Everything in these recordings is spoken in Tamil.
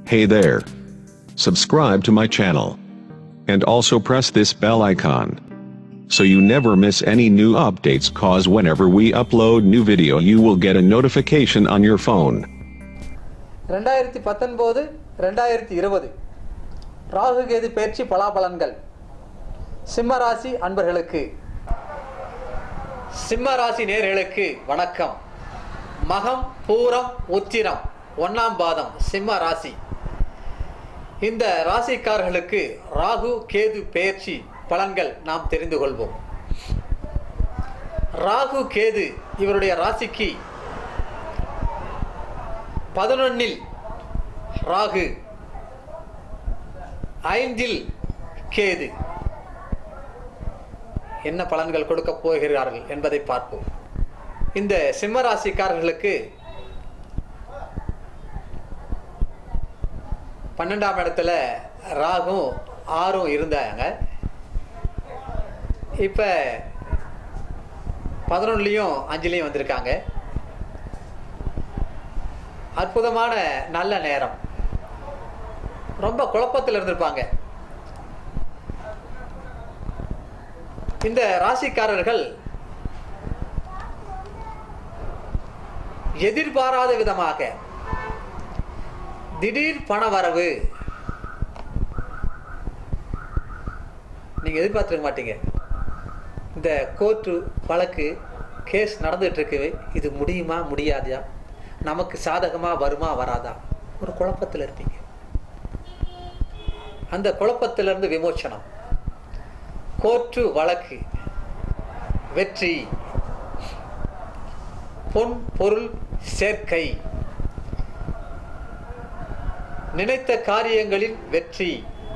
Hey there. Subscribe to my channel. And also press this bell icon. So you never miss any new updates cause whenever we upload new video you will get a notification on your phone. ரெண்டாயிரத்தி பத்தொன்பது ரெண்டாயிரத்தி இருபது ராகு கேது பயிற்சி பலாபலன்கள் சிம்ம ராசி அன்பர்களுக்கு சிம்ம ராசி நேர்களுக்கு வணக்கம் மகம் பூரம் உத்திரம் ஒன்னாம் பாதம் சிம்ம ராசி இந்த ராசிக்காரர்களுக்கு ராகு கேது பெயர்ச்சி பலன்கள் நாம் தெரிந்து கொள்வோம் ராகு கேது இவருடைய ராசிக்கு பதினொன்னில் ராகு ஐந்தில் கேது என்ன பலன்கள் கொடுக்க போகிறார்கள் என்பதை பார்ப்போம் இந்த சிம்ம ராசிக்காரர்களுக்கு பன்னெண்டாம் இடத்துல ராகும் ஆறும் இருந்தாங்க இப்போ பதினொன்றுலேயும் அஞ்சுலேயும் வந்திருக்காங்க அற்புதமான நல்ல நேரம் ரொம்ப குழப்பத்தில் இருந்திருப்பாங்க இந்த ராசிக்காரர்கள் எதிர்பாராத விதமாக திடீர் பண வரவு நீங்க எதிர்பார்த்துருக்க மாட்டீங்க இந்த கோர்ட்டு வழக்கு கேஸ் நடந்துட்டு இருக்கு இது முடியுமா முடியாதா நமக்கு சாதகமா வருமா வராதா ஒரு குழப்பத்தில் இருப்பீங்க அந்த குழப்பத்திலிருந்து விமோச்சனம் கோர்ட்டு வழக்கு வெற்றி பொன் பொருள் சேர்க்கை நினைத்த காரியங்களில் வெற்றி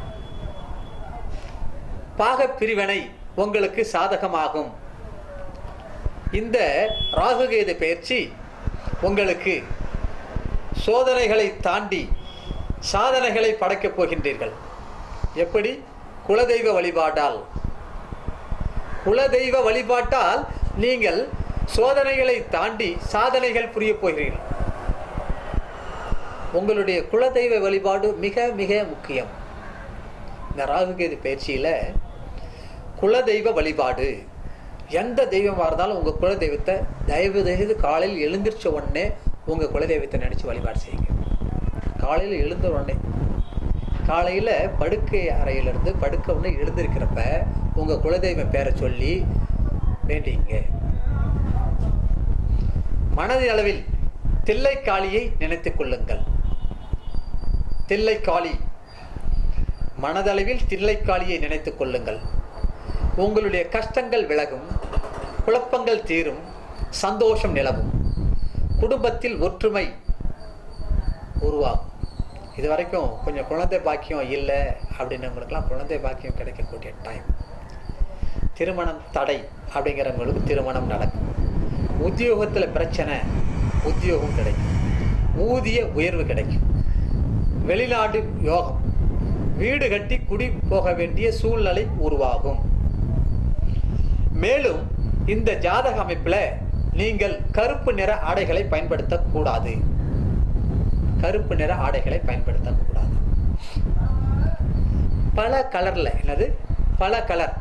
பாகப் பிரிவினை உங்களுக்கு சாதகமாகும் இந்த ராகுகேது பயிற்சி உங்களுக்கு சோதனைகளை தாண்டி சாதனைகளை படைக்கப் போகின்றீர்கள் எப்படி குலதெய்வ வழிபாட்டால் குலதெய்வ வழிபாட்டால் நீங்கள் சோதனைகளை தாண்டி சாதனைகள் புரிய போகிறீர்கள் உங்களுடைய குலதெய்வ வழிபாடு மிக மிக முக்கியம் இந்த ராகுகேது பயிற்சியில் குலதெய்வ வழிபாடு எந்த தெய்வமாக இருந்தாலும் உங்கள் குலதெய்வத்தை தயவு செய்து காலையில் எழுந்திரிச்ச உடனே உங்கள் குலதெய்வத்தை நினச்சி வழிபாடு செய்யுங்க காலையில் எழுந்த உடனே காலையில் படுக்கை அறையிலிருந்து படுக்க உடனே எழுந்திருக்கிறப்ப உங்கள் குலதெய்வம் பேரை சொல்லி வேண்டிங்க மனது அளவில் தில்லைக்காளியை நினைத்துக் கொள்ளுங்கள் தில்லைக்காளி மனதளவில் தில்லைக்காளியை நினைத்துக் கொள்ளுங்கள் உங்களுடைய கஷ்டங்கள் விலகும் குழப்பங்கள் தீரும் சந்தோஷம் நிலவும் குடும்பத்தில் ஒற்றுமை உருவாகும் இது வரைக்கும் கொஞ்சம் குழந்தை பாக்கியம் இல்லை அப்படின்னவங்களுக்கெல்லாம் குழந்தை பாக்கியம் கிடைக்கக்கூடிய டைம் திருமணம் தடை அப்படிங்கிறவங்களுக்கு திருமணம் நடக்கும் உத்தியோகத்தில் பிரச்சனை உத்தியோகம் கிடைக்கும் ஊதிய உயர்வு கிடைக்கும் வெளிநாடு யோகம் வீடு கட்டி குடி போக வேண்டிய சூழ்நிலை உருவாகும் மேலும் இந்த ஜாதக அமைப்பில் நீங்கள் கருப்பு நிற ஆடைகளை பயன்படுத்தக்கூடாது கருப்பு நிற ஆடைகளை பயன்படுத்தக்கூடாது பல கலர்ல என்னது பல கலர்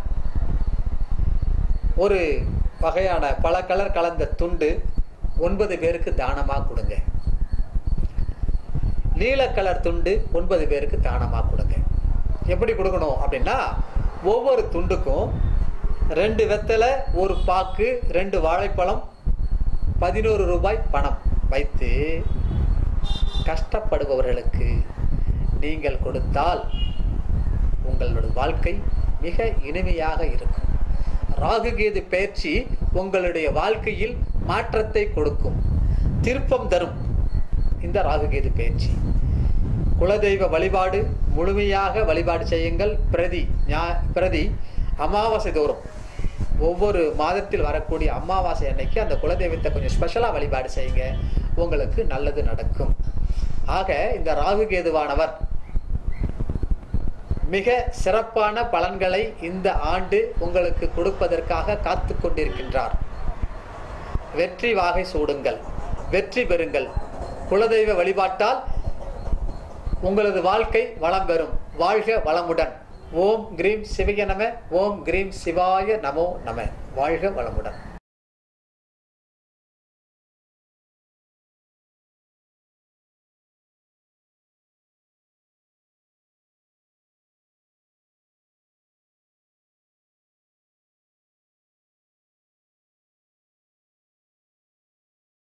ஒரு வகையான பல கலர் கலந்த துண்டு ஒன்பது பேருக்கு தானமாக கொடுங்க நீல கலர் துண்டு ஒன்பது பேருக்கு தானமாக கொடுங்க எப்படி கொடுக்கணும் அப்படின்னா ஒவ்வொரு துண்டுக்கும் ரெண்டு வெத்தலை ஒரு பாக்கு ரெண்டு வாழைப்பழம் பதினோரு ரூபாய் பணம் வைத்து கஷ்டப்படுபவர்களுக்கு நீங்கள் கொடுத்தால் உங்களோட வாழ்க்கை மிக இனிமையாக இருக்கும் ராகுகேது பயிற்சி உங்களுடைய வாழ்க்கையில் மாற்றத்தை கொடுக்கும் திருப்பம் தரும் இந்த ராகுகேது பயிற்சி குலதெய்வ வழிபாடு முழுமையாக வழிபாடு செய்யுங்கள் பிரதி ஞா- பிரதி அமாவாசை தோறும் ஒவ்வொரு மாதத்தில் வரக்கூடிய அமாவாசை அன்னைக்கு அந்த குலதெய்வத்தை கொஞ்சம் ஸ்பெஷலாக வழிபாடு செய்யுங்க உங்களுக்கு நல்லது நடக்கும் ஆக இந்த ராகு கேதுவானவர் மிக சிறப்பான பலன்களை இந்த ஆண்டு உங்களுக்கு கொடுப்பதற்காக காத்து கொண்டிருக்கின்றார் வெற்றி வாகை சூடுங்கள் வெற்றி பெறுங்கள் குலதெய்வ வழிபாட்டால் உங்களது வாழ்க்கை வளம் பெறும் வாழ்க வளமுடன் ஓம் கிரீம் சிவய நம ஓம் கிரீம் சிவாய நமோ நம வாழ்க வளமுடன்